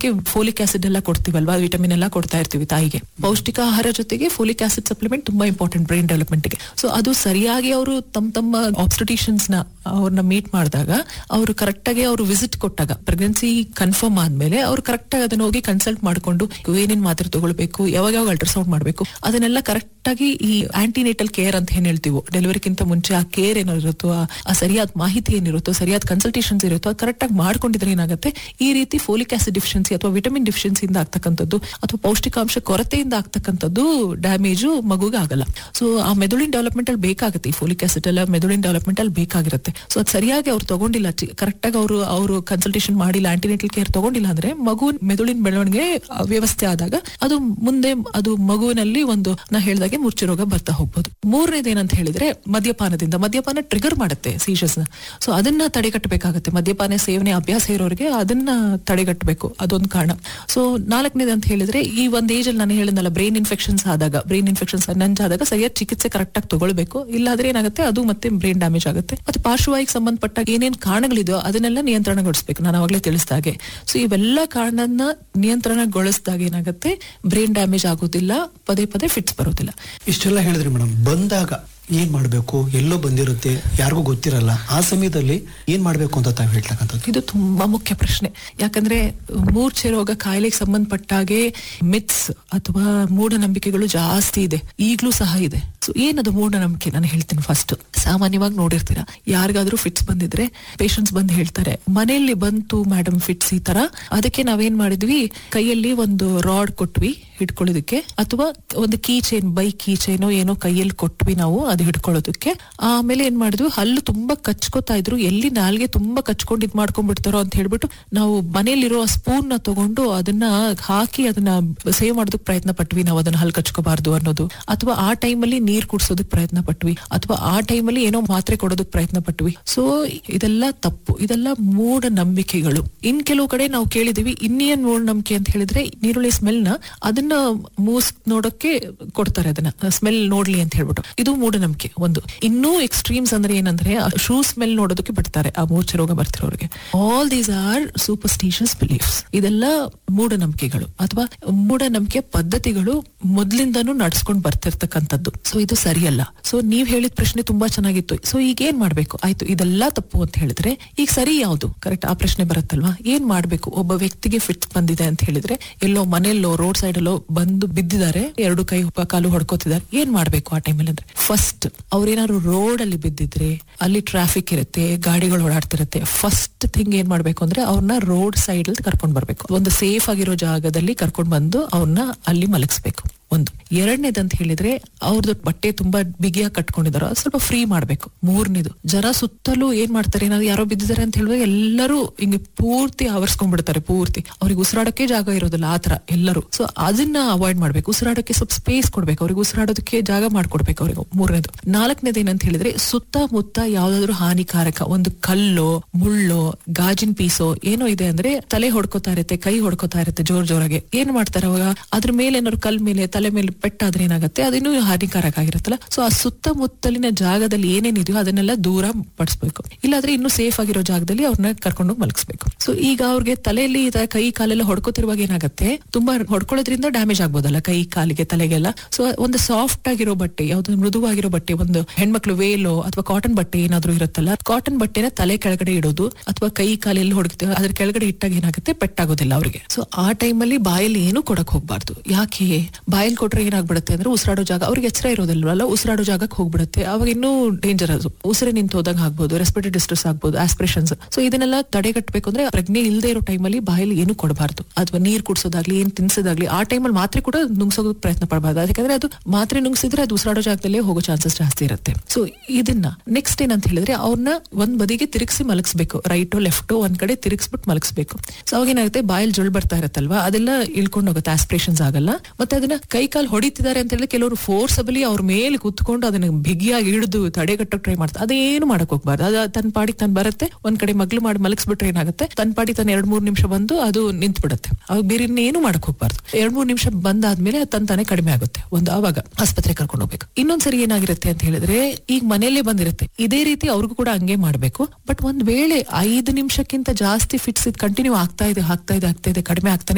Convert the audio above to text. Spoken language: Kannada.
ಅದಕ್ಕೆ ಫೋಲಿಕ್ ಆಸಿಡ್ ಎಲ್ಲ ಕೊಡ್ತೀವಲ್ವಾ ವಿಟಮಿನ್ ಎಲ್ಲ ಕೊಡ್ತಾ ಇರ್ತೀವಿ ತಾಯಿಗೆ ಪೌಷ್ಟಿಕ ಆಹಾರ ಜೊತೆಗೆ ಫೋಲಿಕ್ ಆಸಿಡ್ ಸಪ್ಲಿಮೆಂಟ್ ತುಂಬಾ ಇಂಪಾರ್ಟೆಂಟ್ ಬ್ರೈನ್ ಡೆವಲಪ್ಮೆಂಟ್ ಗೆ ಸೊ ಅದು ಸರಿಯಾಗಿ ಅವರು ತಮ್ಮ ತಮ್ಮ ಆಬ್ಸ್ಟಿಟಿಷನ್ಸ್ ನ ಅವ್ರನ್ನ ಮೀಟ್ ಮಾಡಿದಾಗ ಅವರು ಕರೆಕ್ಟ್ ಆಗಿ ಅವರು ವಿಸಿಟ್ ಕೊಟ್ಟಾಗ ಪ್ರೆಗ್ನೆನ್ಸಿ ಕನ್ಫರ್ಮ್ ಆದ್ಮೇಲೆ ಅವ್ರು ಕರೆಕ್ಟ್ ಆಗಿ ಅದನ್ನ ಹೋಗಿ ಕನ್ಸಲ್ಟ್ ಮಾಡ್ಕೊಂಡು ಏನೇನ್ ಮಾತ್ರೆ ತಗೊಳ್ಬೇಕು ಯಾವಾಗ ಯಾವಾಗ ಅಲ್ಟ್ರಾಸೌಂಡ್ ಮಾಡಬೇಕು ಅದನ್ನೆಲ್ಲ ಕರೆಕ್ಟ್ ಆಗಿ ಈ ಆಂಟಿನೇಟಲ್ ಕೇರ್ ಅಂತ ಏನ್ ಹೇಳ್ತೀವೋ ಡೆಲಿವರಿಗಿಂತ ಮುಂಚೆ ಆ ಕೇರ್ ಏನೋ ಇರುತ್ತೋ ಆ- ಆ ಸರಿಯಾದ ಮಾಹಿತಿ ಏನಿರುತ್ತೋ ಸರಿಯಾದ ಕನ್ಸಲ್ಟೇಷನ್ಸ್ ಇರುತ್ತೋ ಅದು ಕರೆಕ್ಟ್ ಆಗಿ ಮಾಡ್ಕೊಂಡಿದ್ರೆ ಏನಾಗುತ್ತೆ ಈ ರೀತಿ ಫೋಲಿಕ್ ಆಸಿಡ್ ಡಿಫಿಷಿಯನ್ಸಿ ಅಥವಾ ವಿಟಮಿನ್ ಡಿಫಿಷಿಯನ್ಸಿಯಿಂದ ಆಗ್ತಕ್ಕಂಥದ್ದು ಅಥವಾ ಪೌಷ್ಟಿಕಾಂಶ ಕೊರತೆಯಿಂದ ಆಗ್ತಕ್ಕಂಥದ್ದು ಡ್ಯಾಮೇಜು ಮಗುಗೆ ಆಗಲ್ಲ ಸೊ ಆ ಮೆದುಳಿನ ಡೆವಲಪ್ಮೆಂಟ್ ಅಲ್ಲಿ ಬೇಕಾಗುತ್ತೆ ಈ ಫೋಲಿಕ್ ಆಸಿಡ್ ಎಲ್ಲ ಮೆದುಳಿನ ಡೆವಲಪ್ಮೆಂಟ್ ಅಲ್ಲಿ ಬೇಕಾಗಿರುತ್ತೆ ಸೊ ಅದು ಸರಿಯಾಗಿ ಅವ್ರು ತಗೊಂಡಿಲ್ಲ ಕರೆಕ್ಟ್ ಆಗಿ ಅವರು ಅವರು ಕನ್ಸಲ್ಟೇಷನ್ ಮಾಡಿಲ್ಲ ಆಂಟಿನೇಟಲ್ ಕೇರ್ ತಗೊಂಡಿಲ್ಲ ಅಂದ್ರೆ ಮಗು ಮೆದುಳಿನ ಬೆಳವಣಿಗೆ ಅವ್ಯವಸ್ಥೆ ಆದಾಗ ಅದು ಮುಂದೆ ಅದು ಮಗುವಿನಲ್ಲಿ ಒಂದು ನಾ ಹೇಳ್ದಾಗೆ ಮುರ್ಚಿ ರೋಗ ಬರ್ತಾ ಹೋಗ್ಬೋದು ಮೂರನೇದು ಏನಂತ ಹೇಳಿದ್ರೆ ಮದ್ಯಪಾನದಿಂದ ಮದ್ಯಪಾನ ಟ್ರಿಗರ್ ಮಾಡುತ್ತೆ ಸೀಶಸ್ ನ ಸೊ ಅದನ್ನ ತಡೆಗಟ್ಟಬೇಕಾಗತ್ತೆ ಮದ್ಯಪಾನ ಸೇವನೆ ಅಭ್ಯಾಸ ಇರೋರಿಗೆ ಅದನ್ನ ತಡೆಗಟ್ಟಬೇಕು ಅದೊಂದು ಕಾರಣ ಸೊ ನಾಲ್ಕನೇದು ಅಂತ ಹೇಳಿದ್ರೆ ಈ ಒಂದು ಏಜ್ ಅಲ್ಲಿ ನಾನು ಹೇಳಿದ್ನಲ್ಲ ಬ್ರೈನ್ ಇನ್ಫೆಕ್ಷನ್ಸ್ ಆದಾಗ ಬ್ರೈನ್ ಇನ್ಫೆಕ್ಷನ್ಸ್ ನಂಜಾದಾಗ ಸರಿಯಾದ ಚಿಕಿತ್ಸೆ ಕರೆಕ್ಟ್ ಆಗಿ ತಗೊಳ್ಬೇಕು ಇಲ್ಲಾದ್ರೆ ಏನಾಗುತ್ತೆ ಅದು ಮತ್ತೆ ಬ್ರೈನ್ ಡ್ಯಾಮೇಜ್ ಆಗುತ್ತೆ ಮತ್ತೆ ಪಾರ್ಶ್ವವಾಯಿಗೆ ಸಂಬಂಧಪಟ್ಟ ಏನೇನ್ ಕಾರಣಗಳಿದೆಯೋ ಅದನ್ನೆಲ್ಲ ನಿಯಂತ್ರಣಗೊಳಿಸಬೇಕು ನಾನು ಅವಾಗಲೇ ತಿಳಿಸಿದಾಗೆ ಸೊ ಇವೆಲ್ಲ ಕಾರಣನ ನಿಯಂತ್ರಣಗೊಳಿಸಿದಾಗ ಏನಾಗುತ್ತೆ ಬ್ರೈನ್ ಡ್ಯಾಮೇಜ್ ಆಗೋದಿಲ್ಲ ಪದೇ ಪದೇ ಫಿಟ್ಸ್ ಬರೋದಿಲ್ಲ ಇಷ್ಟೆಲ್ಲ ಹೇಳಿದ್ರಿ ಮೇಡಮ್ ಬಂದಾಗ ಏನ್ ಮಾಡ್ಬೇಕು ಎಲ್ಲೋ ಬಂದಿರುತ್ತೆ ಯಾರಿಗೂ ಗೊತ್ತಿರಲ್ಲ ಆ ಸಮಯದಲ್ಲಿ ಏನ್ ಮಾಡ್ಬೇಕು ಅಂತ ತಾವು ಹೇಳ್ತಕ್ಕಂಥದ್ದು ಇದು ತುಂಬಾ ಮುಖ್ಯ ಪ್ರಶ್ನೆ ಯಾಕಂದ್ರೆ ಮೂರ್ಛೆ ರೋಗ ಕಾಯಿಲೆಗೆ ಸಂಬಂಧಪಟ್ಟಾಗೆ ಮಿತ್ಸ್ ಅಥವಾ ಮೂಢನಂಬಿಕೆಗಳು ಜಾಸ್ತಿ ಇದೆ ಈಗ್ಲೂ ಸಹ ಇದೆ ಸೊ ಏನದು ಮೂಢನಂಬಿಕೆ ನಾನು ಹೇಳ್ತೀನಿ ಫಸ್ಟ್ ಸಾಮಾನ್ಯವಾಗಿ ನೋಡಿರ್ತೀರಾ ಯಾರಿಗಾದ್ರೂ ಫಿಟ್ಸ್ ಬಂದಿದ್ರೆ ಪೇಷಂಟ್ಸ್ ಬಂದು ಹೇಳ್ತಾರೆ ಮನೆಯಲ್ಲಿ ಬಂತು ಮೇಡಮ್ ಫಿಟ್ಸ್ ಈ ತರ ಅದಕ್ಕೆ ನಾವೇನ್ ಮಾಡಿದ್ವಿ ಕೈಯಲ್ಲಿ ಒಂದು ರಾಡ್ ಕೊಟ್ವಿ ಹಿಡ್ಕೊಳ್ಳೋದಕ್ಕೆ ಅಥವಾ ಒಂದು ಕೀ ಚೈನ್ ಬೈ ಕೀ ಚೈನೋ ಏನೋ ಕೈಯಲ್ಲಿ ಕೊಟ್ವಿ ನಾವು ಅದು ಹಿಡ್ಕೊಳ್ಳೋದಕ್ಕೆ ಆಮೇಲೆ ಏನ್ ಮಾಡಿದ್ವಿ ಹಲ್ಲು ತುಂಬಾ ಕಚ್ಕೋತಾ ಇದ್ರು ಎಲ್ಲಿ ನಾಲ್ಗೆ ತುಂಬಾ ಕಚ್ಕೊಂಡು ಇದ್ ಮಾಡ್ಕೊಂಡ್ಬಿಡ್ತಾರೋ ಅಂತ ಹೇಳ್ಬಿಟ್ಟು ನಾವು ಮನೆಯಲ್ಲಿರೋ ಸ್ಪೂನ್ ನ ತಗೊಂಡು ಅದನ್ನ ಹಾಕಿ ಅದನ್ನ ಸೇವ್ ಮಾಡೋದಕ್ಕೆ ಪ್ರಯತ್ನ ಪಟ್ವಿ ನಾವು ಅದನ್ನ ಹಲ್ ಕಚ್ಕೋಬಾರ್ದು ಅನ್ನೋದು ಅಥವಾ ಆ ಟೈಮಲ್ಲಿ ನೀರ್ ಕುಡ್ಸೋದಕ್ ಪ್ರಯತ್ನ ಪಟ್ವಿ ಅಥವಾ ಆ ಟೈಮಲ್ಲಿ ಏನೋ ಮಾತ್ರೆ ಕೊಡೋದಕ್ ಪ್ರಯತ್ನ ಪಟ್ವಿ ಸೊ ಇದೆಲ್ಲ ತಪ್ಪು ಇದೆಲ್ಲ ಮೂಢ ನಂಬಿಕೆಗಳು ಇನ್ ಕೆಲವು ಕಡೆ ನಾವು ಕೇಳಿದೀವಿ ಇನ್ನೇನ್ ಮೂಢನಂಬಿಕೆ ಅಂತ ಹೇಳಿದ್ರೆ ನೀರುಳ್ಳಿ ಸ್ಮೆಲ್ ನ ಅದನ್ನ ಮೂಸ್ ನೋಡೋಕೆ ಕೊಡ್ತಾರೆ ಅದನ್ನ ಸ್ಮೆಲ್ ನೋಡ್ಲಿ ಅಂತ ಹೇಳ್ಬಿಟ್ಟು ಇದು ಮೂಢನಂಬಿಕೆ ಒಂದು ಇನ್ನೂ ಎಕ್ಸ್ಟ್ರೀಮ್ಸ್ ಅಂದ್ರೆ ಏನಂದ್ರೆ ಶೂ ಸ್ಮೆಲ್ ನೋಡೋದಕ್ಕೆ ಬಿಡ್ತಾರೆ ಆ ಮೂರ್ಛೆ ರೋಗ ಬರ್ತಿರೋರಿಗೆ all these are superstitious beliefs ಇದೆಲ್ಲ ಮೂಢನಂಬಿಕೆಗಳು ಅಥವಾ ಮೂಢನಂಬಿಕೆ ಪದ್ಧತಿಗಳು ಮೊದ್ಲಿಂದಾನು ನಡ್ಸ್ಕೊಂಡ್ ಬರ್ತಿರ್ತಕ್ಕಂಥದ್ದು ಸೊ ಇದು ಸರಿಯಲ್ಲ ಸೊ ನೀವ್ ಹೇಳಿದ ಪ್ರಶ್ನೆ ತುಂಬಾ ಚೆನ್ನಾಗಿತ್ತು ಸೊ ಈಗ ಏನ್ ಮಾಡ್ಬೇಕು ಆಯ್ತು ಇದೆಲ್ಲ ತಪ್ಪು ಅಂತ ಹೇಳಿದ್ರೆ ಈಗ ಸರಿ ಯಾವ್ದು ಕರೆಕ್ಟ್ ಆ ಪ್ರಶ್ನೆ ಬರುತ್ತಲ್ವಾ ಏನ್ ಮಾಡ್ಬೇಕು ಒಬ್ಬ ವ್ಯಕ್ತಿಗೆ ಫಿಟ್ಸ್ ಬಂದಿದೆ ಅಂತ ಹೇಳಿದ್ರೆ ಎಲ್ಲೋ ಮನೆಯಲ್ಲೋ ರೋಡ್ ಸೈಡ್ ಅಲ್ಲೋ ಬಂದು ಬಿದ್ದಿದ್ದಾರೆ ಎರಡು ಕೈ ಪ- ಕಾಲು ಹೊಡ್ಕೋತಿದ್ದಾರೆ ಏನ್ ಮಾಡ್ಬೇಕು ಆ ಟೈಮಲ್ಲಿ ಅಂದ್ರೆ ಫಸ್ಟ್ ಅವ್ರೇನಾದ್ರು ರೋಡ್ ಅಲ್ಲಿ ಬಿದ್ದಿದ್ರೆ ಅಲ್ಲಿ ಟ್ರಾಫಿಕ್ ಇರುತ್ತೆ ಗಾಡಿಗಳು ಓಡಾಡ್ತಿರುತ್ತೆ ಫಸ್ಟ್ ಥಿಂಗ್ ಏನ್ ಮಾಡ್ಬೇಕು ಅಂದ್ರೆ ಅವ್ರನ್ನ ರೋಡ್ ಸೈಡ್ ಅಲ್ಲಿ ಕರ್ಕೊಂಡ್ ಬರ್ಬೇಕು ಒಂದು ಸೇಫ್ ಆಗಿರೋ ಜಾಗದಲ್ಲಿ ಕರ್ಕೊಂಡ್ ಬಂದು ಅವ್ರನ್ನ ಅಲ್ಲಿ ಮಲಗಿಸ್ಬೇಕು ಒಂದು ಎರಡನೇದಂತ ಹೇಳಿದ್ರೆ ಅವ್ರದ್ದು ಬಟ್ಟೆ ತುಂಬಾ ಬಿಗಿಯಾಗಿ ಕಟ್ಕೊಂಡಿದಾರೋ ಅದ್ ಸ್ವಲ್ಪ ಫ್ರೀ ಮಾಡ್ಬೇಕು ಮೂರನೇದು ಜನ ಸುತ್ತಲೂ ಏನ್ ಮಾಡ್ತಾರೆ ಏನಾದ್ರು ಯಾರೋ ಬಿದ್ದಿದ್ದಾರೆ ಅಂತ ಹೇಳುವಾಗ ಎಲ್ಲರೂ ಹಿಂಗೆ ಪೂರ್ತಿ ಆವರ್ಸ್ಕೊಂಡ್ಬಿಡ್ತಾರೆ ಪೂರ್ತಿ ಅವ್ರಿಗೆ ಉಸಿರಾಡಕ್ಕೆ ಜಾಗ ಇರೋದಿಲ್ಲ ಆತರ ಎಲ್ಲರೂ ಸೊ ಅದನ್ನ ಅವಾಯ್ಡ್ ಮಾಡ್ಬೇಕು ಉಸಿರಾಡಕ್ಕೆ ಸ್ವಲ್ಪ ಸ್ಪೇಸ್ ಕೊಡ್ಬೇಕು ಅವ್ರಿಗೆ ಉಸಿರಾಡೋದಕ್ಕೆ ಜಾಗ ಮಾಡ್ಕೊಡ್ಬೇಕು ಅವ್ರಿಗೆ ಮೂರನೇದು ನಾಲ್ಕನೇದು ಏನಂತ ಹೇಳಿದ್ರೆ ಸುತ್ತಮುತ್ತ ಯಾವ್ದಾದ್ರು ಹಾನಿಕಾರಕ ಒಂದು ಕಲ್ಲೋ ಮುಳ್ಳೋ ಗಾಜಿನ ಪೀಸೋ ಏನೋ ಇದೆ ಅಂದ್ರೆ ತಲೆ ಹೊಡ್ಕೋತಾ ಇರುತ್ತೆ ಕೈ ಹೊಡ್ಕೋತಾ ಇರುತ್ತೆ ಜೋರ್ ಜೋರಾಗೆ ಏನ್ ಮಾಡ್ತಾರೆ ಅವಾಗ ಅದ್ರ ಮೇಲೆ ಏನಾದ್ರು ಕಲ್ ಮೇಲೆ ತಲೆ ಮೇಲೆ ಪೆಟ್ಟಾದ್ರೆ ಏನಾಗುತ್ತೆ ಅದಿನ್ನೂ ಹಾನಿಕಾರಕ ಆಗಿರುತ್ತಲ್ಲ ಸೊ ಆ ಸುತ್ತಮುತ್ತಲಿನ ಜಾಗದಲ್ಲಿ ಏನೇನಿದೆಯೋ ಅದನ್ನೆಲ್ಲ ದೂರ ಪಡಿಸ್ಬೇಕು ಇಲ್ಲಾದ್ರೆ ಇನ್ನು ಸೇಫ್ ಆಗಿರೋ ಜಾಗದಲ್ಲಿ ಅವ್ರನ್ನ ಕರ್ಕೊಂಡು ಮಲಗಿಸ್ಬೇಕು ಸೊ ಈಗ ಅವ್ರಿಗೆ ತಲೆಯಲ್ಲಿ ಈ ತರ ಕೈ ಕಾಲೆಲ್ಲ ಹೊಡ್ಕೋತಿರುವಾಗ ಏನಾಗುತ್ತೆ ತುಂಬಾ ಹೊಡ್ಕೊಳ್ಳೋದ್ರಿಂದ ಡ್ಯಾಮೇಜ್ ಆಗ್ಬೋದಲ್ಲ ಕೈ ಕಾಲಿಗೆ ತಲೆಗೆಲ್ಲ ಸೊ ಒಂದು ಸಾಫ್ಟ್ ಆಗಿರೋ ಬಟ್ಟೆ ಯಾವ್ದು ಮೃದುವಾಗಿರೋ ಬಟ್ಟೆ ಒಂದು ಹೆಣ್ಮಕ್ಳು ವೇಲೋ ಅಥವಾ ಕಾಟನ್ ಬಟ್ಟೆ ಏನಾದ್ರೂ ಇರುತ್ತಲ್ಲ ಕಾಟನ್ ಬಟ್ಟೆನ ತಲೆ ಕೆಳಗಡೆ ಇಡೋದು ಅಥವಾ ಕೈ ಕಾಲೆಲ್ಲಿ ಹೊಡ್ತೀವಿ ಅದ್ರ ಕೆಳಗಡೆ ಇಟ್ಟಾಗ ಏನಾಗುತ್ತೆ ಪೆಟ್ಟಾಗೋದಿಲ್ಲ ಅವ್ರಿಗೆ ಸೊ ಆ ಟೈಮಲ್ಲಿ ಬಾಯಲ್ಲಿ ಏನು ಕೊಡಕ್ ಹೋಗ್ಬಾರ್ದು ಯಾಕೆ ಬಾಯಲ್ಲಿ ಕೊಟ್ರೆ ಏನಾಗ್ಬಿಡುತ್ತೆ ಅಂದ್ರೆ ಉಸಿರಾಡೋ ಜಾಗ ಅವ್ರಿಗೆ ಎಚ್ಚರ ಇರೋದಿಲ್ವಲ್ಲ ಉಸಿರಾಡೋ ಜಾಗಕ್ಕೆ ಹೋಗ್ಬಿಡುತ್ತೆ ಅವಾಗ ಇನ್ನೂ ಡೇಂಜರ್ ಅದು ಉಸಿರು ನಿಂತು ಹೋದಾಗ ಆಗ್ಬೋದು ರೆಸ್ಪಿರೇಟರಿ ಡಿಸ್ಟ್ರೆಸ್ ಆಗ್ಬೋದು ಆಸ್ಪಿರೇಷನ್ಸ್ ಸೊ ಇದನ್ನೆಲ್ಲ ತಡೆಗಟ್ಟಬೇಕು ಅಂದ್ರೆ ಪ್ರಜ್ಞೆ ಇಲ್ಲದೆ ಇರೋ ಟೈಮಲ್ಲಿ ಬಾಯಲ್ಲಿ ಏನು ಕೊಡಬಾರ್ದು ಅಥವಾ ನೀರ್ ಕುಡ್ಸೋದಾಗ್ಲಿ ಏನ್ ತಿನ್ಸೋದಾಗ್ಲಿ ಆ ಟೈಮಲ್ಲಿ ಮಾತ್ರೆ ಕೂಡ ನುಂಗ್ಸೋದಕ್ಕೆ ಪ್ರಯತ್ನ ಪಡಬಾರ್ದು ಯಾಕಂದ್ರೆ ಅದು ಮಾತ್ರೆ ನುಂಗ್ಸಿದ್ರೆ ಅದು ಉಸಿರಾಡೋ ಜಾಗದಲ್ಲೇ ಹೋಗೋ ಚಾನ್ಸಸ್ ಜಾಸ್ತಿ ಇರುತ್ತೆ ಸೊ ಇದನ್ನ ನೆಕ್ಸ್ಟ್ ಏನಂತ ಹೇಳಿದ್ರೆ ಅವ್ರನ್ನ ಒಂದ್ ಬದಿಗೆ ತಿರುಗಿಸಿ ಮಲಗಿಸ್ಬೇಕು ರೈಟೋ ಲೆಫ್ಟೋ ಒಂದ್ ಕಡೆ ತಿರುಗಿಸ್ಬಿಟ್ಟು ಮಲಗಿಸ್ಬೇಕು ಸೊ ಅವಾಗ ಏನಾಗುತ್ತೆ ಬಾಯಲ್ಲಿ ಜೊಳ್ ಬರ್ತಾ ಇರತ್ತಲ್ವಾ ಅದೆಲ್ಲ ಇಳ್ಕೊಂಡು ಹೋಗುತ್ತೆ ಆಸ್ಪಿರೇಷನ್ಸ್ ಆಗಲ್ಲ ಮತ್ತೆ ಅದನ್ನ ಕೈ ಕಾಲು ಹೊಡಿತಿದ್ದಾರೆ ಅಂತ ಹೇಳಿದ್ರೆ ಕೆಲವರು ಫೋರ್ಸಬಲಿ ಅವ್ರ ಮೇಲೆ ಕುತ್ಕೊಂಡು ಅದನ್ನ ಬಿಗಿಯಾಗಿ ಹಿಡಿದು ತಡೆಗಟ್ಟಕ್ ಟ್ರೈ ಮಾಡ್ತಾರೆ ಅದೇನು ಮಾಡಕ್ ಹೋಗ್ಬಾರ್ದು ಅದು ತನ್ನ ಪಾಡಿಗೆ ತಾನು ಬರುತ್ತೆ ಒಂದ್ ಕಡೆ ಮಗ್ಲು ಮಾಡಿ ಮಲಗಿಸ್ಬಿಟ್ರೆ ಏನಾಗುತ್ತೆ ತನ್ನ ಪಾಡಿ ತಾನು ಎರಡ್ ಮೂರ್ ನಿಮಿಷ ಬಂದು ಅದು ನಿಂತು ಬಿಡುತ್ತೆ ಅವಾಗ ಬೇರೆ ಇನ್ನೇನು ಮಾಡಕ್ ಹೋಗ್ಬಾರ್ದು ಎರಡ್ ಮೂರ್ ನಿಮಿಷ ಬಂದಾದ್ಮೇಲೆ ಅದು ತನ್ ತಾನೇ ಕಡಿಮೆ ಆಗುತ್ತೆ ಒಂದು ಆವಾಗ ಆಸ್ಪತ್ರೆ ಕರ್ಕೊಂಡು ಹೋಗ್ಬೇಕು ಇನ್ನೊಂದ್ಸರಿ ಏನಾಗಿರುತ್ತೆ ಅಂತ ಹೇಳಿದ್ರೆ ಈಗ ಮನೆಯಲ್ಲೇ ಬಂದಿರುತ್ತೆ ಇದೇ ರೀತಿ ಅವ್ರಿಗೂ ಕೂಡ ಹಂಗೆ ಮಾಡ್ಬೇಕು ಬಟ್ ಒಂದ್ ವೇಳೆ ಐದು ನಿಮಿಷಕ್ಕಿಂತ ಜಾಸ್ತಿ ಫಿಟ್ಸ್ ಇದು ಕಂಟಿನ್ಯೂ ಆಗ್ತಾ ಇದೆ ಆಗ್ತಾ ಇದೆ ಆಗ್ತಾ ಇದೆ ಕಡಿಮೆ ಆಗ್ತಾನೆ